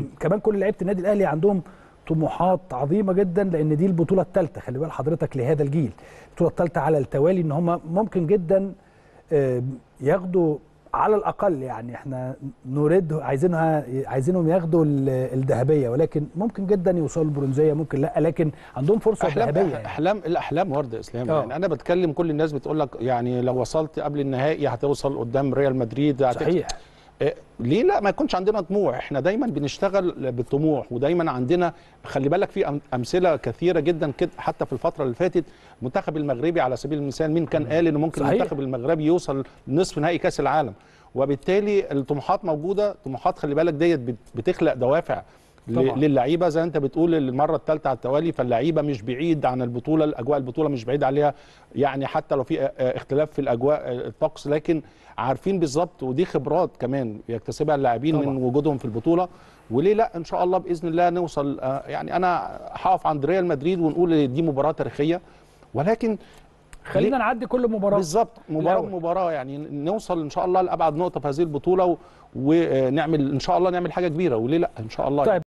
كمان كل لعيبه النادي الاهلي عندهم طموحات عظيمه جدا لان دي البطوله الثالثه خلي بال حضرتك لهذا الجيل البطوله الثالثه على التوالي ان هم ممكن جدا آه، ياخدوا على الاقل يعني احنا نريد عايزينها عايزينهم ياخدوا ال- الذهبيه ولكن ممكن جدا يوصلوا البرونزيه ممكن لا لكن عندهم فرصه احلام ذهبيه يعني. احلام الاحلام ورده اسلام آه. يعني انا بتكلم كل الناس بتقول لك يعني لو وصلت قبل النهائي هتوصل قدام ريال مدريد هتكسب. صحيح إيه، ليه لا ما يكونش عندنا طموح احنا دايما بنشتغل بالطموح ودايما عندنا خلي بالك في أم- امثله كثيره جدا كده حتى في الفتره اللي فاتت المنتخب المغربي على سبيل المثال مين كان قال ان ممكن صحيح. المنتخب المغربي يوصل نصف نهائي كاس العالم وبالتالي الطموحات موجوده طموحات خلي بالك ديت بت- بتخلق دوافع ل- طبعاً. للعيبه زي انت بتقول المره الثالثه على التوالي فاللعيبه مش بعيد عن البطوله الاجواء البطوله مش بعيد عليها يعني حتى لو في آه، آه، اختلاف في الاجواء آه، الطقس لكن عارفين بالظبط ودي خبرات كمان يكتسبها اللاعبين طبعاً. من وجودهم في البطوله وليه لا ان شاء الله باذن الله نوصل آه، يعني انا هقف عند ريال مدريد ونقول دي مباراه تاريخيه ولكن خلينا نعدي كل مباراه بالظبط مباراه الأول. مباراه يعني نوصل ان شاء الله لابعد نقطه في هذه البطوله و- ونعمل ان شاء الله نعمل حاجه كبيره وليه لا ان شاء الله طيب